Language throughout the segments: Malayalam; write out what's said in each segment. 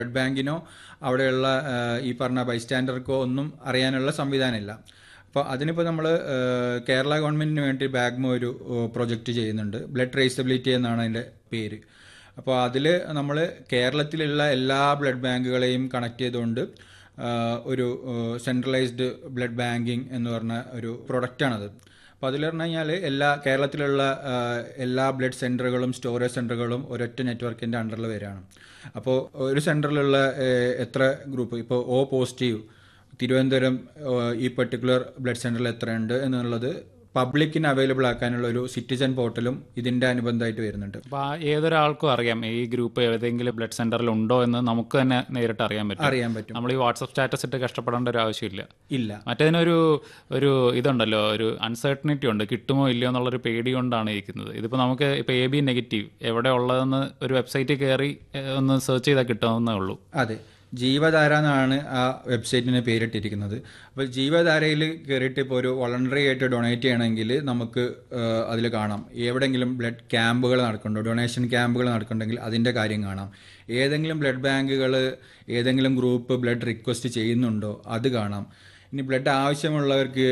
ബ്ലഡ് ബാങ്കിനോ അവിടെയുള്ള ആ, ഈ പറഞ്ഞ ബൈസ്റ്റാൻഡർക്കോ ഒന്നും അറിയാനുള്ള സംവിധാനമില്ല അപ്പോൾ അതിനിപ്പോൾ നമ്മൾ കേരള ഗവൺമെൻറ്റിന് വേണ്ടി ബാഗ്മോ ഒരു പ്രൊജക്റ്റ് ചെയ്യുന്നുണ്ട് ബ്ലഡ് ട്രേസബിലിറ്റി എന്നാണ് അതിൻ്റെ പേര് അപ്പോൾ അതിൽ നമ്മൾ കേരളത്തിലുള്ള എല്ലാ ബ്ലഡ് ബാങ്കുകളെയും കണക്ട് ചെയ്തുകൊണ്ട് ആ, ഒരു സെൻട്രലൈസ്ഡ് ബ്ലഡ് ബാങ്കിങ് എന്ന് പറഞ്ഞ ഒരു പ്രൊഡക്റ്റാണത് അപ്പോൾ അതിൽ പറഞ്ഞു കഴിഞ്ഞാൽ എല്ലാ കേരളത്തിലുള്ള ആ, എല്ലാ ബ്ലഡ് സെൻറ്ററുകളും സ്റ്റോറേജ് സെൻറ്ററുകളും ഒരൊറ്റ നെറ്റ്വർക്കിൻ്റെ അണ്ടറിൽ വരികയാണ് അപ്പോൾ ഒരു സെൻറ്ററിലുള്ള എത്ര ഗ്രൂപ്പ് ഇപ്പോൾ ഒ പോസിറ്റീവ് തിരുവനന്തപുരം ആ, ഈ പെർട്ടിക്കുലർ ബ്ലഡ് സെൻറ്ററിൽ എത്രയുണ്ട് എന്നുള്ളത് പബ്ലിക്കിന് അവൈലബിൾ ആക്കാനുള്ള ഒരു സിറ്റിസൺ പോർട്ടലും ഇതിൻ്റെ അനുബന്ധമായിട്ട് വരുന്നുണ്ട് അപ്പൊ ആ ഏതൊരാൾക്കും അറിയാം ഈ ഗ്രൂപ്പ് ഏതെങ്കിലും ബ്ലഡ് സെന്ററിൽ ഉണ്ടോ എന്ന് നമുക്ക് തന്നെ നേരിട്ട് അറിയാൻ പറ്റും അറിയാൻ പറ്റും നമ്മൾ ഈ വാട്സപ്പ് സ്റ്റാറ്റസ് ഇട്ട് കഷ്ടപ്പെടേണ്ട ഒരു ആവശ്യമില്ല ഇല്ല മറ്റേതിനൊരു ഒരു ഇതുണ്ടല്ലോ ഒരു അൺസർട്ടനിറ്റി ഉണ്ട് കിട്ടുമോ ഇല്ലയോ എന്നുള്ളൊരു പേടി കൊണ്ടാണ് ഇരിക്കുന്നത് ഇതിപ്പോൾ നമുക്ക് ഇപ്പോൾ എ ബി നെഗറ്റീവ് എവിടെ ഉള്ളതെന്ന് ഒരു വെബ്സൈറ്റിൽ കയറി ഏഹ്, ഒന്ന് സെർച്ച് ചെയ്താൽ കിട്ടാവുന്നേ ഉള്ളൂ അതെ ജീവധാര എന്നാണ് ആ വെബ്സൈറ്റിന് പേരിട്ടിരിക്കുന്നത് അപ്പോൾ ജീവധാരയിൽ കയറിയിട്ട് ഇപ്പോൾ ഒരു വോളണ്ടറി ആയിട്ട് ഡൊണേറ്റ് ചെയ്യണമെങ്കിൽ നമുക്ക് അതിൽ കാണാം എവിടെയെങ്കിലും ബ്ലഡ് ക്യാമ്പുകൾ നടക്കുന്നുണ്ടോ ഡൊണേഷൻ ക്യാമ്പുകൾ നടക്കുന്നുണ്ടെങ്കിൽ അതിൻ്റെ കാര്യം കാണാം ഏതെങ്കിലും ബ്ലഡ് ബാങ്കുകൾ ഏതെങ്കിലും ഗ്രൂപ്പ് ബ്ലഡ് റിക്വസ്റ്റ് ചെയ്യുന്നുണ്ടോ അത് കാണാം ഇനി ബ്ലഡ് ആവശ്യമുള്ളവർക്ക്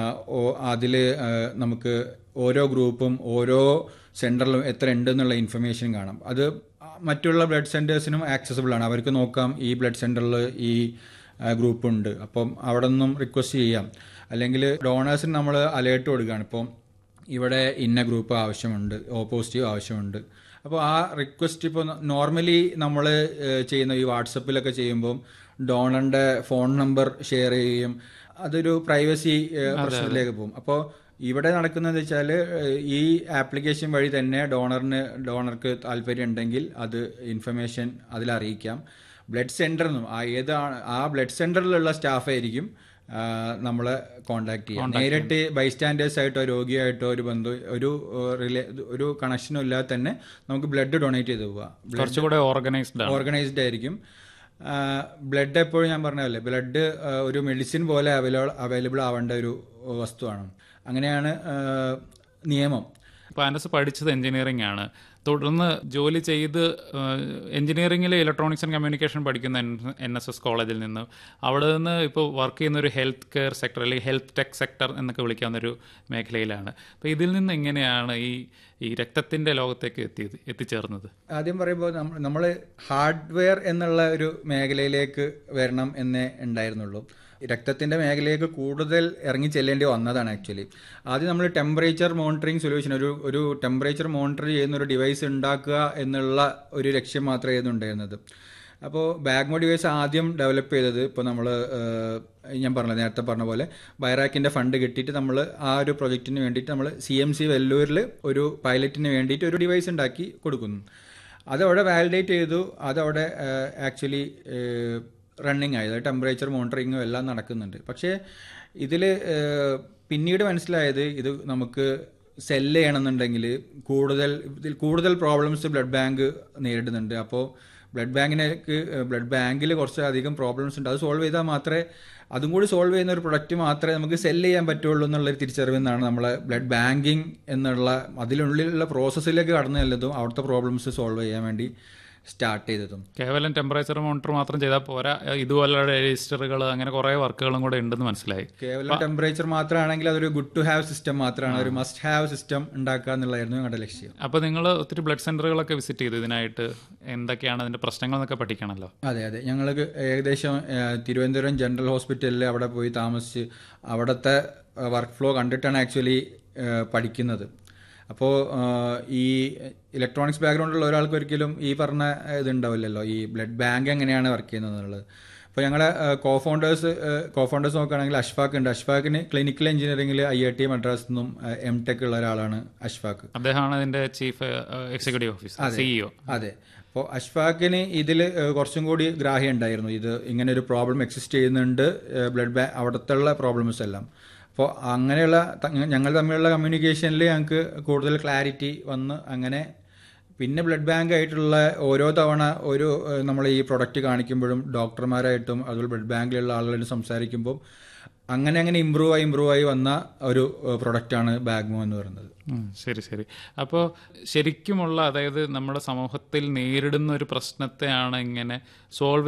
അതിൽ നമുക്ക് ഓരോ ഗ്രൂപ്പും ഓരോ സെൻറ്ററിലും എത്ര ഉണ്ടെന്നുള്ള ഇൻഫർമേഷൻ കാണാം അത് മറ്റുള്ള ബ്ലഡ് സെൻറ്റേഴ്സിനും ആക്സസിബിൾ ആണ് അവർക്ക് നോക്കാം ഈ ബ്ലഡ് സെൻറ്ററിൽ ഈ ഗ്രൂപ്പ് ഉണ്ട് അപ്പം അവിടെ നിന്നും റിക്വസ്റ്റ് ചെയ്യാം അല്ലെങ്കിൽ ഡോണേഴ്സിന് നമ്മൾ അലേർട്ട് കൊടുക്കുകയാണ് ഇപ്പം ഇവിടെ ഇന്ന ഗ്രൂപ്പ് ആവശ്യമുണ്ട് ഓ പോസിറ്റീവ് ആവശ്യമുണ്ട് അപ്പോൾ ആ റിക്വസ്റ്റ് ഇപ്പോൾ നോർമലി നമ്മൾ ചെയ്യുന്ന ഈ വാട്സപ്പിലൊക്കെ ചെയ്യുമ്പോൾ ഡോണറിൻ്റെ ഫോൺ നമ്പർ ഷെയർ ചെയ്യുകയും അതൊരു പ്രൈവസി പ്രശ്നത്തിലേക്ക് പോകും അപ്പോൾ ഇവിടെ നടക്കുന്നത് വെച്ചാൽ ഈ ആപ്ലിക്കേഷൻ വഴി തന്നെ ഡോണറിന് ഡോണർക്ക് താല്പര്യം ഉണ്ടെങ്കിൽ അത് ഇൻഫർമേഷൻ അതിൽ അറിയിക്കാം ബ്ലഡ് സെൻറ്ററിനും ആ ഏതാണ് ആ ബ്ലഡ് സെൻറ്ററിലുള്ള സ്റ്റാഫായിരിക്കും നമ്മളെ കോണ്ടാക്ട് ചെയ്യാം നേരിട്ട് ബൈസ്റ്റാൻഡേഴ്സ് ആയിട്ടോ രോഗിയായിട്ടോ ഒരു ബന്ധു ഒരു റിലേ ഒരു കണക്ഷനും ഇല്ലാതെ തന്നെ നമുക്ക് ബ്ലഡ് ഡൊണേറ്റ് ചെയ്ത് പോവാം കുറച്ചുകൂടെ ഓർഗനൈസ്ഡ് ആണ് ഓർഗനൈസ്ഡ് ആയിരിക്കും ബ്ലഡ് എപ്പോഴും ഞാൻ പറഞ്ഞതല്ലേ ബ്ലഡ് ഒരു മെഡിസിൻ പോലെ അവൈലബിൾ അവൈലബിൾ ആവേണ്ട ഒരു വസ്തുവാണ് അങ്ങനെയാണ് ആ, നിയമം ഇപ്പോൾ ആൻഡസ് പഠിച്ചത് എഞ്ചിനീയറിംഗ് ആണ് തുടർന്ന് ജോലി ചെയ്ത് എഞ്ചിനീയറിംഗിൽ ഇലക്ട്രോണിക്സ് ആൻഡ് കമ്മ്യൂണിക്കേഷൻ പഠിക്കുന്ന എൻ എസ് എസ് കോളേജിൽ നിന്ന് അവിടെ നിന്ന് ഇപ്പോൾ വർക്ക് ചെയ്യുന്ന ഒരു ഹെൽത്ത് കെയർ സെക്ടർ അല്ലെങ്കിൽ ഹെൽത്ത് ടെക് സെക്ടർ എന്നൊക്കെ വിളിക്കാവുന്ന ഒരു മേഖലയിലാണ് അപ്പോൾ ഇതിൽ നിന്ന് എങ്ങനെയാണ് ഈ ഈ രക്തത്തിൻ്റെ ലോകത്തേക്ക് എത്തിയത് എത്തിച്ചേർന്നത് ആദ്യം പറയുമ്പോൾ നമ്മൾ നമ്മൾ ഹാർഡ്വെയർ എന്നുള്ള ഒരു മേഖലയിലേക്ക് വരണം എന്നേ ഉണ്ടായിരുന്നുള്ളൂ രക്തത്തിന്റെ മേഖലയിലേക്ക് കൂടുതൽ ഇറങ്ങി ചെല്ലേണ്ടി വന്നതാണ് ആക്ച്വലി ആദ്യം നമ്മൾ ടെമ്പറേച്ചർ മോണിറ്ററിംഗ് സൊല്യൂഷൻ ഒരു ഒരു ടെമ്പറേച്ചർ മോണിറ്റർ ചെയ്യുന്ന ഒരു ഡിവൈസ് ഉണ്ടാക്കുക എന്നുള്ള ഒരു ലക്ഷ്യം മാത്രമായിരുന്നു ഉണ്ടായിരുന്നത് അപ്പോൾ ബാഗ്മോ ഡിവൈസ് ആദ്യം ഡെവലപ്പ് ചെയ്തത് ഇപ്പോൾ നമ്മൾ ഞാൻ പറഞ്ഞ നേരത്തെ പറഞ്ഞ പോലെ ബൈറാക്കിൻ്റെ ഫണ്ട് കിട്ടിയിട്ട് നമ്മൾ ആ ഒരു പ്രൊജക്റ്റിന് വേണ്ടിയിട്ട് നമ്മൾ സി എം സി വെല്ലൂരിൽ ഒരു പൈലറ്റിന് വേണ്ടിയിട്ട് ഒരു ഡിവൈസ് ഉണ്ടാക്കി കൊടുക്കുന്നു അതവിടെ വാലിഡേറ്റ് ചെയ്തു അതവിടെ ആക്ച്വലി റണ്ണിങ് ആയത് ടെമ്പറേച്ചർ മോണിറ്ററിങ്ങും എല്ലാം നടക്കുന്നുണ്ട് പക്ഷേ ഇതിൽ പിന്നീട് മനസ്സിലായത് ഇത് നമുക്ക് സെല്ല് ചെയ്യണമെന്നുണ്ടെങ്കിൽ കൂടുതൽ ഇതിൽ കൂടുതൽ പ്രോബ്ലംസ് ബ്ലഡ് ബാങ്ക് നേരിടുന്നുണ്ട് അപ്പോൾ ബ്ലഡ് ബാങ്കിനേക്ക് ബ്ലഡ് ബാങ്കിൽ കുറച്ചധികം പ്രോബ്ലംസ് ഉണ്ട് അത് സോൾവ് ചെയ്താൽ മാത്രമേ അതും കൂടി സോൾവ് ചെയ്യുന്ന ഒരു പ്രൊഡക്റ്റ് മാത്രമേ നമുക്ക് സെല്ല് ചെയ്യാൻ പറ്റുള്ളൂ എന്നുള്ളൊരു തിരിച്ചറിവെന്നാണ് നമ്മളെ ബ്ലഡ് ബാങ്കിങ് എന്നുള്ള അതിനുള്ളിലുള്ള പ്രോസസ്സിലേക്ക് കടന്നു ചെല്ലതും അവിടുത്തെ പ്രോബ്ലംസ് സോൾവ് ചെയ്യാൻ വേണ്ടി സ്റ്റാർട്ട് ചെയ്തതും കേവലം ടെമ്പറേച്ചർ മോണിറ്റർ മാത്രം ചെയ്താൽ പോരാ ഇതുപോലുള്ള രജിസ്റ്ററുകൾ അങ്ങനെ കുറേ വർക്കുകളും കൂടെ ഉണ്ടെന്ന് മനസ്സിലായി കേവലം ടെമ്പറേച്ചർ മാത്രമാണെങ്കിൽ അതൊരു ഗുഡ് ടു ഹാവ് സിസ്റ്റം മാത്രമാണ് ഒരു മസ്റ്റ് ഹാവ് സിസ്റ്റം ഉണ്ടാക്കുക എന്നുള്ളതായിരുന്നു ഞങ്ങളുടെ ലക്ഷ്യം അപ്പോൾ നിങ്ങൾ ഒത്തിരി ബ്ലഡ് സെന്ററുകളൊക്കെ വിസിറ്റ് ചെയ്തു ഇതിനായിട്ട് എന്തൊക്കെയാണ് അതിന്റെ പ്രശ്നങ്ങൾ എന്നൊക്കെ പഠിക്കണമല്ലോ അതെ അതെ ഞങ്ങൾക്ക് ഏകദേശം ഏഹ്, തിരുവനന്തപുരം ജനറൽ ഹോസ്പിറ്റലിൽ അവിടെ പോയി താമസിച്ച് അവിടുത്തെ വർക്ക് ഫ്ലോ കണ്ടിട്ടാണ് ആക്ച്വലി പഠിക്കുന്നത് അപ്പോൾ ഈ ഇലക്ട്രോണിക്സ് ബാക്ക്ഗ്രൗണ്ടുള്ള ഒരാൾക്ക് ഒരിക്കലും ഈ പറഞ്ഞ ഇതുണ്ടാവില്ലല്ലോ ഈ ബ്ലഡ് ബാങ്ക് എങ്ങനെയാണ് വർക്ക് ചെയ്യുന്നത് എന്നുള്ളത് അപ്പോൾ ഞങ്ങളുടെ കോ ഫൗണ്ടേഴ്സ് കോ ഫൗണ്ടേഴ്സ് നോക്കുകയാണെങ്കിൽ അഷ്ഫാഖ് ഉണ്ട് അഷ്ഫാഖിന് ക്ലിനിക്കൽ എഞ്ചിനീയറിംഗിൽ ഐ ഐ ടി മദ്രാസിൽ നിന്നും എം ടെക് ഉള്ള ഒരാളാണ് അഷ്ഫാഖ് അദ്ദേഹമാണ് ഇതിന്റെ ചീഫ് എക്സിക്യൂട്ടീവ് ഓഫീസർ സിഇഒ അതെ അപ്പോൾ അഷ്ഫാഖിന് ഇതിൽ കുറച്ചും കൂടി ഗ്രാഹ്യം ഉണ്ടായിരുന്നു ഇത് ഇങ്ങനെ ഒരു പ്രോബ്ലം എക്സിസ്റ്റ് ചെയ്യുന്നുണ്ട് ബ്ലഡ് ബാങ്ക് അവിടുത്തെ പ്രോബ്ലംസ് എല്ലാം അപ്പോൾ അങ്ങനെയുള്ള ത- ഞങ്ങൾ തമ്മിലുള്ള കമ്മ്യൂണിക്കേഷനിൽ ഞങ്ങൾക്ക് കൂടുതൽ ക്ലാരിറ്റി വന്ന് അങ്ങനെ പിന്നെ ബ്ലഡ് ബാങ്ക് ആയിട്ടുള്ള ഓരോ തവണ ഒരു നമ്മൾ ഈ പ്രൊഡക്റ്റ് കാണിക്കുമ്പോഴും ഡോക്ടർമാരായിട്ടും അതുപോലെ ബ്ലഡ് ബാങ്കിലുള്ള ആളുകളായിട്ട് സംസാരിക്കുമ്പോൾ അങ്ങനെ അങ്ങനെ ഇമ്പ്രൂവ് ആയി ഇമ്പ്രൂവ് ആയി വന്ന ഒരു പ്രൊഡക്റ്റാണ് ബാഗ്മോ എന്ന് പറയുന്നത് ഉം, ശരി ശരി അപ്പോൾ ശരിക്കുമുള്ള അതായത് നമ്മുടെ സമൂഹത്തിൽ നേരിടുന്ന ഒരു പ്രശ്നത്തെയാണ് ഇങ്ങനെ സോൾവ്